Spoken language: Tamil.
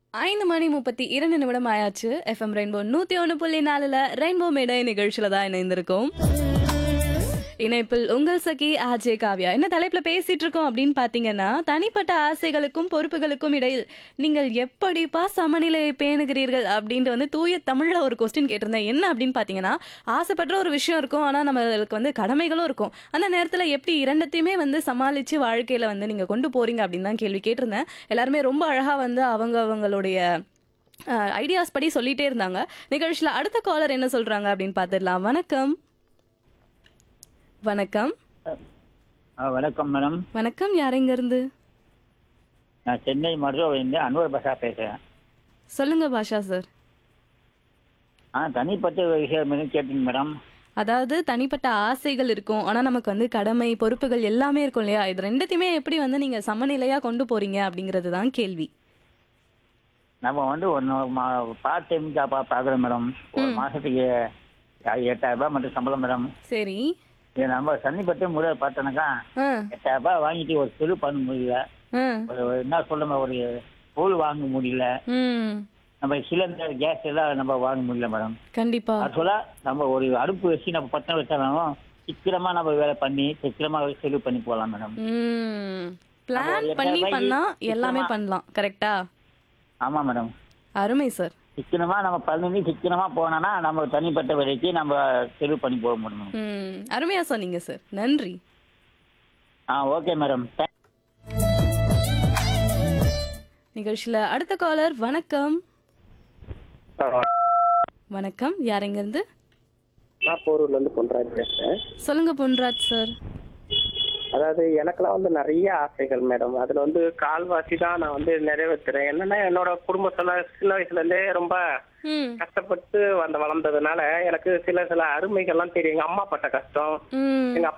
ஐந்து மணி முப்பத்தி இரண்டு நிமிடம் ஆயாச்சு எஃப்எம் ரெயின்போ நூத்தி ஒன்று புள்ளி நாலுல ரெயின்போ மேடை நிகழ்ச்சியில தான் இணைந்திருக்கோம் இணைப்பில் உங்கள் சகி ஆஜே காவ்யா என்ன தலைப்புல பேசிட்டு இருக்கோம் அப்படின்னு பாத்தீங்கன்னா தனிப்பட்ட ஆசைகளுக்கும் பொறுப்புகளுக்கும் இடையில் நீங்கள் எப்படிப்பா சமநிலையை பேணுகிறீர்கள் அப்படின்ட்டு வந்து தூய தமிழ்ல ஒரு கொஸ்டின் கேட்டிருந்தேன் என்ன அப்படின்னு பாத்தீங்கன்னா ஆசைப்படுற ஒரு விஷயம் இருக்கும் ஆனா நம்மளுக்கு வந்து கடமைகளும் இருக்கும் அந்த நேரத்துல எப்படி இரண்டத்தையுமே வந்து சமாளிச்சு வாழ்க்கையில வந்து நீங்க கொண்டு போறீங்க அப்படின்னு தான் கேள்வி கேட்டிருந்தேன் எல்லாருமே ரொம்ப அழகா வந்து அவங்க அவங்களுடைய ஐடியாஸ் படி சொல்லிட்டே இருந்தாங்க நிகழ்ச்சியில அடுத்த காலர் என்ன சொல்றாங்க அப்படின்னு பார்த்துடலாம் வணக்கம் வணக்கம் ஆ, வணக்கம் மேடம் வணக்கம் யாரெங்க இருந்து நான் சென்னை மருத்துவமனையிலிருந்து அன்வர் பஷா பேசுகிறேன் சொல்லுங்க பாஷா சார் ஆ தனிப்பட்ட விஷயம் எதுவும் கேட்டீங்க மேடம் அதாவது தனிப்பட்ட ஆசைகள் இருக்கும் ஆனா நமக்கு வந்து கடமை பொறுப்புகள் எல்லாமே இருக்கும் இல்லையா இது ரெண்டுத்தையுமே எப்படி வந்து நீங்க சமநிலையா கொண்டு போறீங்க அப்படிங்கிறது தான் கேள்வி நம்ம வந்து ஒன்று பார்ட் டைம் ஜாப்பாக பார்க்குறோம் மேடம் ஒரு மாதத்துக்கு எட்டாயிரம் ரூபாய் மட்டும் சம்பளம் மேடம் சரி இது நம்ம தனிப்பட்ட முறையை பார்த்தோன்னாக்கா ஆ எட்டாயிரம் ரூபாய் வாங்கிட்டு ஒரு செலவு பண்ண முடியல ஆ ஒரு ஒரு என்ன சொல்லுங்க ஒரு பொருள் வாங்க முடியல ம் நம்ம சிலிண்டர் கேஸ் எல்லாம் நம்ம வாங்க முடியல மேடம் கண்டிப்பா ஆக்சுவலா நம்ம ஒரு அடுப்பு வச்சு நம்ம பட்டம் வச்சாலும் சீக்கிரமா நம்ம வேலை பண்ணி சீக்கிரமா செலவு பண்ணி போகலாம் மேடம் ம் பிளான் நம்ம பண்ணி எட்டாயிரம் பண்ணா ரூபாய்க்கு எல்லாமே சுத்தமா- பண்ணலாம் கரெக்டா ஆமா மேடம் அருமை சார் சிக்கனமா நம்ம பண்ணி சிக்கனமா போனோம்னா நம்ம தனிப்பட்ட விலைக்கு நம்ம செலவு பண்ணி போக முடியும் ம் அருமையா சொன்னீங்க சார் நன்றி ஆ ஓகே மேடம் நிகழ்ச்சியில அடுத்த காலர் வணக்கம் வணக்கம் யாரெங்க இருந்து நான் போரூர்ல இருந்து பொன்ராஜ் பேசுறேன் சொல்லுங்க பொன்ராஜ் சார் அதாவது எனக்கெல்லாம் வந்து நிறைய ஆசைகள் மேடம் அதுல வந்து கால்வாசி தான் நான் வந்து நிறைவேற்றுறேன் என்னன்னா என்னோட குடும்பத்துல சின்ன வயசுல இருந்தே ரொம்ப ம் கஷ்டப்பட்டு வந்த வளர்ந்ததுனால எனக்கு சில சில அருமைகள்லாம் தெரியும் எங்க அம்மா பட்ட கஷ்டம் ம் எங்க